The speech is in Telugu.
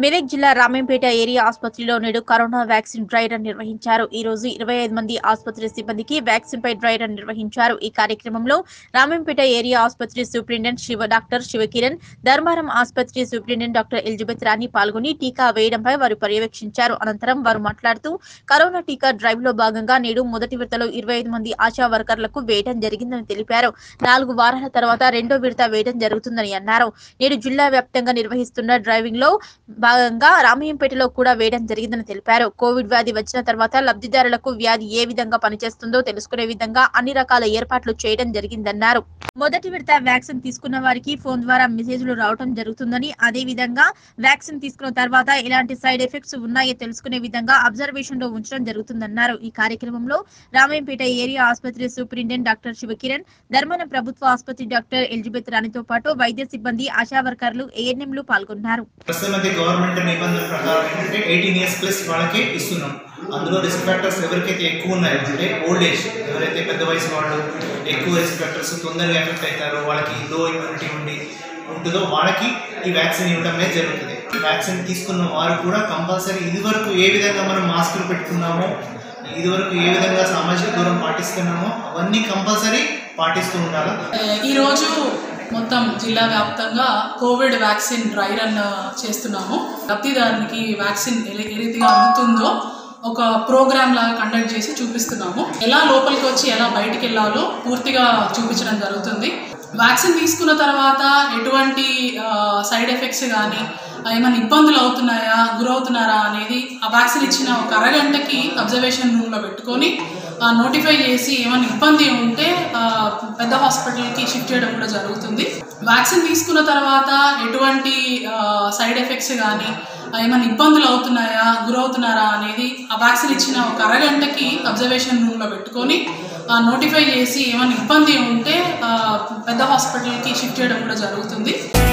మెదక్ జిల్లా రామేంపేట ఏరియా ఆసుపత్రిలో నేడు కరోనా వ్యాక్సిన్ డ్రై రన్ నిర్వహించారు ఈ రోజు ఇరవై ఐదు మంది ఆసుపత్రి సిబ్బందికి వ్యాక్సిన్ పై డ్రై రన్ నిర్వహించారు ఈ కార్యక్రమంలో రామేంపేట ఏరియా ఆసుపత్రి సూపరింటెండెంట్ శివ డాక్టర్ శివకిరణ్ ధర్మారం ఆసుపత్రి సూపరింటెండెంట్ డాక్టర్ ఎలిజబెత్ రాణి పాల్గొని టీకా వేయడంపై వారు పర్యవేక్షించారు అనంతరం వారు మాట్లాడుతూ కరోనా టీకా డ్రైవ్ లో భాగంగా నేడు మొదటి విడతలో ఇరవై ఐదు మంది ఆశా వర్కర్లకు వేయడం జరిగిందని తెలిపారు నాలుగు వారాల తర్వాత రెండో విడత వేయడం జరుగుతుందని అన్నారు నేడు జిల్లా వ్యాప్తంగా నిర్వహిస్తున్న డ్రైవింగ్ లో భాగంగా రామయ్యంపేటలో కూడా వేయడం జరిగిందని తెలిపారు కోవిడ్ వ్యాధి వచ్చిన తర్వాత లబ్ధిదారులకు వ్యాధి ఏ విధంగా పనిచేస్తుందో తెలుసుకునే విధంగా అన్ని రకాల ఏర్పాట్లు చేయడం జరిగిందన్నారు మొదటి విడత వ్యాక్సిన్ తీసుకున్న వారికి ఫోన్ ద్వారా మెసేజ్లు రావడం జరుగుతుందని అదే విధంగా వ్యాక్సిన్ తీసుకున్న తర్వాత ఎలాంటి సైడ్ ఎఫెక్ట్స్ ఉన్నాయో తెలుసుకునే విధంగా అబ్జర్వేషన్ లో ఉంచడం జరుగుతుందన్నారు ఈ కార్యక్రమంలో రామయ్యంపేట ఏరియా ఆసుపత్రి సూపరింటెండెంట్ డాక్టర్ శివకిరణ్ ధర్మన ప్రభుత్వ ఆసుపత్రి డాక్టర్ ఎలిజబెత్ రాణితో పాటు వైద్య సిబ్బంది ఆశా వర్కర్లు ఏఎన్ఎంలు పాల్గొన్నారు ప్రస్తుతం అయితే గవర్నమెంట్ నిబంధనల ప్రకారం ఏంటంటే ఎయిటీన్ ఇయర్స్ ప్లస్ వాళ్ళకే ఇస్తున్నాం అందులో రిస్క్ ఫ్యాక్టర్స్ ఎవరికైతే ఎక్కువ ఉన్నాయో అంటే ఓల్డ్ ఏజ్ ఎవరైతే పెద్ద వయసు వాళ్ళు ఎక్కువ రిస్క్ ఫ్యాక్టర్స్ తొందరగా ఎఫెక్ట్ అవుతారో వాళ్ళకి లో ఇమ్యూనిటీ ఉండి ఉంటుందో వాళ్ళకి ఈ వ్యాక్సిన్ ఇవ్వడం అనేది జరుగుతుంది వ్యాక్సిన్ తీసుకున్న వారు కూడా కంపల్సరీ ఇదివరకు ఏ విధంగా మనం మాస్కులు పెట్టుకున్నామో ఇదివరకు ఏ విధంగా సామాజిక దూరం పాటిస్తున్నామో అవన్నీ కంపల్సరీ పాటిస్తూ ఉండాలి ఈరోజు మొత్తం జిల్లా వ్యాప్తంగా కోవిడ్ వ్యాక్సిన్ డ్రై రన్ చేస్తున్నాము లబ్ధిదారునికి వ్యాక్సిన్ ఏ ఏ రీతిగా అందుతుందో ఒక ప్రోగ్రామ్ లాగా కండక్ట్ చేసి చూపిస్తున్నాము ఎలా లోపలికి వచ్చి ఎలా బయటికి వెళ్ళాలో పూర్తిగా చూపించడం జరుగుతుంది వ్యాక్సిన్ తీసుకున్న తర్వాత ఎటువంటి సైడ్ ఎఫెక్ట్స్ కానీ ఏమైనా ఇబ్బందులు అవుతున్నాయా గురవుతున్నారా అనేది ఆ వ్యాక్సిన్ ఇచ్చిన ఒక అరగంటకి అబ్జర్వేషన్ రూమ్లో పెట్టుకొని నోటిఫై చేసి ఏమైనా ఇబ్బంది ఉంటే ఆ, పెద్ద హాస్పిటల్కి షిఫ్ట్ చేయడం కూడా జరుగుతుంది వ్యాక్సిన్ తీసుకున్న తర్వాత ఎటువంటి సైడ్ ఎఫెక్ట్స్ కానీ ఏమైనా ఇబ్బందులు అవుతున్నాయా గురవుతున్నారా అనేది ఆ వ్యాక్సిన్ ఇచ్చిన ఒక అరగంటకి అబ్జర్వేషన్ రూమ్లో పెట్టుకొని నోటిఫై చేసి ఏమైనా ఇబ్బంది ఉంటే ఆ, పెద్ద హాస్పిటల్కి షిఫ్ట్ చేయడం కూడా జరుగుతుంది